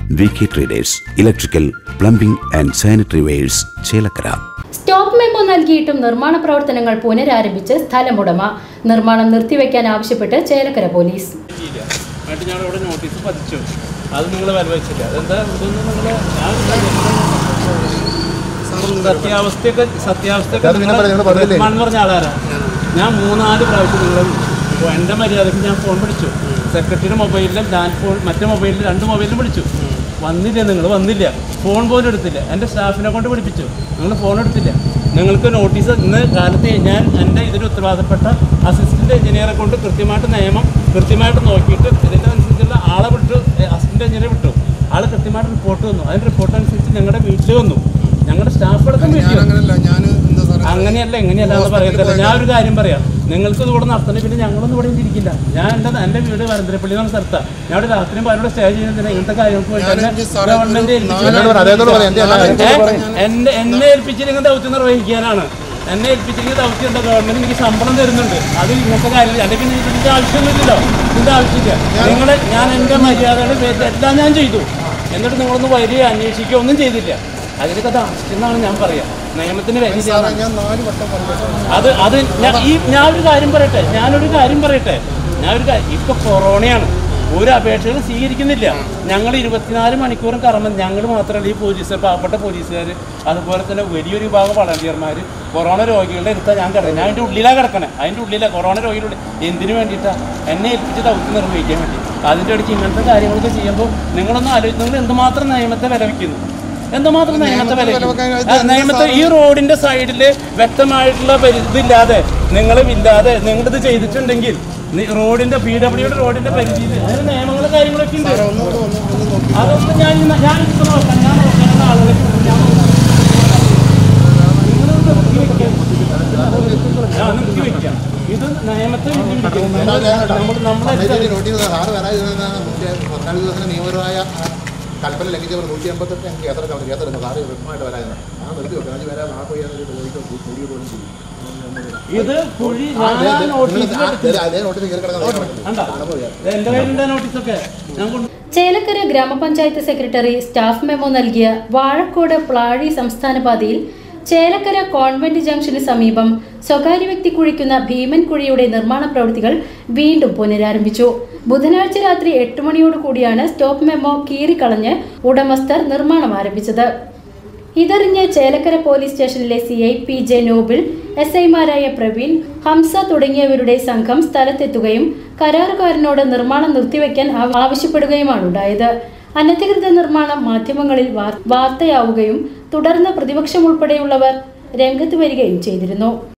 V K traders electrical plumbing and sanitary wares Chelakkara stop memo നൽകിയിട്ടും നിർമ്മാണ പ്രവർത്തനങ്ങൾ പുനരാരംഭിച്ച് സ്ഥലമുടമ നിർമ്മാണം നിർത്തിവെക്കാൻ ആവശ്യപ്പെട്ട് ചേലക്കര പോലീസ് ഇല്ല എന്നിട്ട് ഞാൻ ഇവിടെ നോട്ടീസ് പതിച്ചു അത് നിങ്ങൾ വരവച്ചില്ല അതെന്താ ഇതൊന്നും നിങ്ങൾ സത്യാവസ്ഥയൊക്കെ സത്യാവസ്ഥയൊക്കെ നിങ്ങള് മണ്ണ് പറഞ്ഞ ആളാരാ ഞാൻ മൂന്നാല് പ്രാവശ്യം നിങ്ങൾ ഇപ്പോൾ എൻ്റെ മര്യാദയ്ക്ക് ഞാൻ ഫോൺ വിളിച്ചു സെക്രട്ടറിയുടെ മൊബൈലിലും ലാൻഡ് ഫോൺ മറ്റേ മൊബൈലിൽ രണ്ട് മൊബൈലിലും വിളിച്ചു വന്നില്ല നിങ്ങൾ വന്നില്ല ഫോൺ പോലും എടുത്തില്ല എൻ്റെ സ്റ്റാഫിനെ കൊണ്ട് വിളിപ്പിച്ചു നിങ്ങൾ ഫോൺ എടുത്തില്ല നിങ്ങൾക്ക് നോട്ടീസ് ഇന്ന് കാലത്ത് ഞാൻ എൻ്റെ ഇതിന് ഉത്തരവാദപ്പെട്ട അസിസ്റ്റൻ്റ് എഞ്ചിനീയറെ കൊണ്ട് കൃത്യമായിട്ട് നിയമം കൃത്യമായിട്ട് നോക്കിയിട്ട് ഇതിൻ്റെ അനുസരിച്ചുള്ള ആളെ വിട്ടു അസിസ്റ്റൻ്റ് എഞ്ചിനീയർ വിട്ടു ആൾ കൃത്യമായിട്ട് റിപ്പോർട്ട് വന്നു അതിൻ്റെ റിപ്പോർട്ട് അനുസരിച്ച് ഞങ്ങളുടെ വീട്ടിൽ വന്നു ഞങ്ങളുടെ സ്റ്റാഫുകളൊക്കെ വീട്ടിൽ വന്നു അങ്ങനെയല്ല ഞാൻ എന്താ സാറേ അങ്ങനെയല്ല എങ്ങനെയല്ല എന്ന് പറയത്തില്ല ഞാൻ ഒരു കാര്യം പറയാം നിങ്ങൾക്ക് ഇത് ഇവിടെ നടത്തണേ പിന്നെ ഞങ്ങളൊന്നും ഇവിടെ ഇരിക്കില്ല ഞാൻ എൻ്റെ എൻ്റെ വീട് വരന്തരപ്പള്ളി എന്ന് പറഞ്ഞ സ്ഥലത്താണ് ഞാൻ ഇവിടെ രാത്രിയും പലരോട് സ്റ്റേ ചെയ്യുന്നതിന് ഇങ്ങനത്തെ കാര്യങ്ങൾക്ക് പോയിട്ട് എന്നെ ഞാനെനിക്ക് സാറേ ഗവൺമെന്റ് ഒരു ഏൽപ്പിച്ചു നാല് ഏ? എന്നെ എന്നെ ഏൽപ്പിച്ചിരിക്കുന്ന ദൗത്യം നിർവഹിക്കാനാണ് എന്നെ ഏൽപ്പിച്ചിരിക്കുന്ന ദൗത്യം എന്താ ഗവൺമെന്റ് എനിക്ക് ശമ്പളം തരുന്നുണ്ട് അത് ഇങ്ങനത്തെ കാര്യമില്ല അല്ലെങ്കിൽ പിന്നെ ഇതിന്റെ ആവശ്യമൊന്നുമില്ലല്ലോ ഇതിന്റെ ആവശ്യമില്ല നിങ്ങൾ ഞാൻ എൻ്റെ മര്യാദയുടെ പേരിൽ എല്ലാം ഞാൻ ചെയ്തു എന്നിട്ട് നിങ്ങളൊന്ന് വരിക അന്വേഷിക്കുക ഒന്നും ചെയ്തില്ല അതിനൊക്കെ താമസിച്ചെന്നാണ് ഞാൻ പറയാം നിയമത്തിന് സാറേ വരില്ല ഞാൻ നാല് വട്ടം പറഞ്ഞു അത് അത് ഞാൻ ഈ ഞാൻ ഒരു കാര്യം പറയട്ടെ ഞാനൊരു കാര്യം പറയട്ടെ ഞാൻ ഒരു കാര്യം ഇപ്പൊ കൊറോണയാണ് ഒരു അപേക്ഷകളും സ്വീകരിക്കുന്നില്ല ഞങ്ങൾ ഇരുപത്തിനാല് മണിക്കൂറും കറങ്ങും ഞങ്ങൾ മാത്രമല്ല ഈ പോലീസ് പാവപ്പെട്ട പോലീസുകാർ അതുപോലെ തന്നെ വലിയൊരു വിഭാഗം വളണ്ടിയർമാർ കൊറോണ രോഗികളുടെ അടുത്താണ് ഞാൻ കിടക്കുന്നത് ഞാൻ അതിൻ്റെ ഉള്ളിലാണ് കിടക്കണേ അതിൻ്റെ ഉള്ളിലാണ് കൊറോണ രോഗികളുടെ എന്തിനു വേണ്ടിയിട്ടാണ് എന്നെ ഏൽപ്പിച്ച് ദൗത്യം നിർവഹിക്കാൻ വേണ്ടി അതിൻ്റെ ഇടയ്ക്ക് ഇങ്ങനത്തെ കാര്യങ്ങളൊക്കെ ചെയ്യുമ്പോൾ നിങ്ങളൊന്ന് ആലോചിച്ച് നിങ്ങൾ എന്തുമാത്രം നിയമത്തെ വില വയ്ക്കുന്നു എന്തുമാത്രം നിയമത്തെ വില വയ്ക്കുന്നു? ആ, നിയമത്തെ ഈ റോഡിന്റെ സൈഡിൽ വ്യക്തമായിട്ടുള്ള പരി- ഇതില്ലാതെ നിങ്ങളും ഇല്ലാതെ നിങ്ങളിത് ചെയ്തിട്ടുണ്ടെങ്കിൽ നി- റോഡിന്റെ പി ഡബ്ല്യുടെ റോഡിന്റെ പരിധിയിൽ അതിന് നിയമങ്ങളും കാര്യങ്ങളൊക്കെ ഉണ്ട് ഒന്നുകൂടെ ഒന്ന് ഒന്ന് നോക്കി അതൊന്നും ഞാൻ ഇന്ന് ഞാൻ ഇപ്പൊ നോക്കാം ഞാൻ നോക്കാനുള്ള ആളുകളെ ഞാൻ നോക്കാം. നിങ്ങളത് നിർത്തി വെക്കാം. ഞാൻ നിർത്തി വെക്കാം ഇത് നിയമത്തെ വെല്ലുവിളിക്കുന്നു. നമ്മൾ നമ്മളെ നോട്ടീസ് സാറ് വരാതിരുന്ന പതിനാല് ദിവസത്തിന് നിയമപരമായ കൽപ്പന ലംഘിച്ചവർ നൂറ്റി എൺപത്തെട്ട് എനിക്ക് കേസെടുക്കാൻ പറ്റും കേസെടുക്കും സാറ് വ്യക്തമായിട്ട് വരാതിരുന്നു ഞാൻ നിർത്തി വെക്കാം അത് വരാതെ നാളെ പോയി അതിന് ചോദിക്കും കൂടിയ പോലും ചെയ്യും ഇത് കുഴി ആ, ഞാൻ അതെ, ആ അതെ. നോട്ടീസിൽ നിങ്ങൾ ആ, അതെ, അതേ നോട്ടീസ് കയറി കിടക്കാൻ കണ്ടോ? ഇത് എന്റെ കയ്യിലുണ്ട് ആ നോട്ടീസൊക്കെ ഞാൻ കൊണ്ട് ചേലക്കര ഗ്രാമപഞ്ചായത്ത് സെക്രട്ടറി സ്റ്റാഫ് മെമ്മോ നൽകിയ വാഴക്കോട് പ്ലാഴി സംസ്ഥാന പാതയിൽ ചേലക്കര കോൺവെന്റ് ജംഗ്ഷന് സമീപം സ്വകാര്യ വ്യക്തി കുഴിക്കുന്ന ഭീമൻ കുഴിയുടെ നിർമ്മാണ പ്രവൃത്തികൾ വീണ്ടും പുനരാരംഭിച്ചു ബുധനാഴ്ച രാത്രി എട്ട് മണിയോട് കൂടിയാണ് സ്റ്റോപ്പ് മെമ്മോ കീറിക്കളഞ്ഞ് ഉടമസ്ഥർ നിർമ്മാണം ആരംഭിച്ചത് ഇതറിഞ്ഞ് ചേലക്കര പോലീസ് സ്റ്റേഷനിലെ C I P J Noble S ഐമാരായ പ്രവീൺ ഹംസ തുടങ്ങിയവരുടെ സംഘം സ്ഥലത്തെത്തുകയും കരാറുകാരനോട് നിർമ്മാണം നിർത്തിവെക്കാൻ ആവ- ആവശ്യപ്പെടുകയുമാണുണ്ടായത് അനധികൃത നിർമ്മാണം മാധ്യമങ്ങളിൽ വാർ- വാർത്തയാവുകയും തുടർന്ന് പ്രതിപക്ഷം ഉൾപ്പെടെയുള്ളവർ രംഗത്ത് വരികയും ചെയ്തിരുന്നു